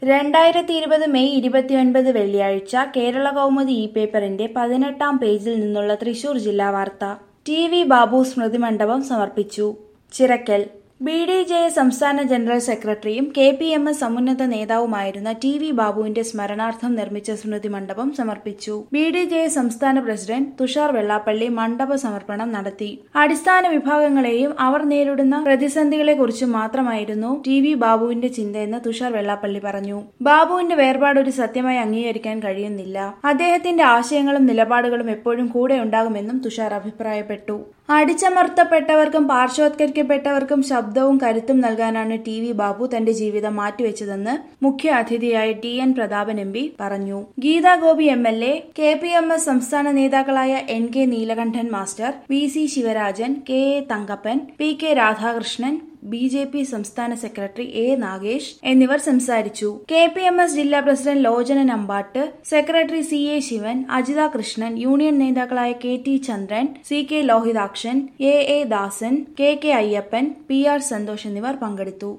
രണ്ടായിരത്തി ഇരുപത് മെയ് ഇരുപത്തിയൊൻപത് വെള്ളിയാഴ്ച കേരള കൗമുദി ഇ പേപ്പറിന്റെ പതിനെട്ടാം പേജിൽ നിന്നുള്ള തൃശൂർ ജില്ലാ വാർത്ത ടി വി ബാബു സ്മൃതി മണ്ഡപം സമർപ്പിച്ചു Chirakkal B D J S സംസ്ഥാന ജനറൽ സെക്രട്ടറിയും കെ പി എം എസ് സമുന്നത നേതാവുമായിരുന്ന ടി വി ബാബുവിന്റെ സ്മരണാർത്ഥം നിർമ്മിച്ച സ്മൃതി മണ്ഡപം സമർപ്പിച്ചു ബി ഡി ജെ എസ് സംസ്ഥാന പ്രസിഡന്റ് തുഷാർ വെള്ളാപ്പള്ളി മണ്ഡപ സമർപ്പണം നടത്തി അടിസ്ഥാന വിഭാഗങ്ങളെയും അവർ നേരിടുന്ന പ്രതിസന്ധികളെക്കുറിച്ചും മാത്രമായിരുന്നു ടി വി ബാബുവിന്റെ ചിന്തയെന്ന് തുഷാർ വെള്ളാപ്പള്ളി പറഞ്ഞു ബാബുവിന്റെ വേർപാട് ഒരു സത്യമായി അംഗീകരിക്കാൻ കഴിയുന്നില്ല അദ്ദേഹത്തിന്റെ ആശയങ്ങളും നിലപാടുകളും എപ്പോഴും കൂടെ ഉണ്ടാകുമെന്നും തുഷാർ അഭിപ്രായപ്പെട്ടു അടിച്ചമർത്തപ്പെട്ടവർക്കും പാർശ്വവത്കരിക്കപ്പെട്ടവർക്കും ശബ്ദവും കരുത്തും നൽകാനാണ് ടി വി ബാബു തന്റെ ജീവിതം മാറ്റിവെച്ചതെന്ന് മുഖ്യ അതിഥിയായ T N Prathapan M P പറഞ്ഞു Geetha Gopi M L A K P M S സംസ്ഥാന നേതാക്കളായ N K Neelakantan master V C Sivarajan K A Thankappan P K Radhakrishnan B J P സംസ്ഥാന സെക്രട്ടറി എ നാഗേഷ് എന്നിവർ സംസാരിച്ചു കെ പി എം എസ് ജില്ലാ president Lochanan Ambatt secretary C A Sivan Ajitha Krishnan union നേതാക്കളായ K T Chandran C K Lohithakshan A A Dasan K K Ayyappan P R Santhosh എന്നിവർ പങ്കെടുത്തു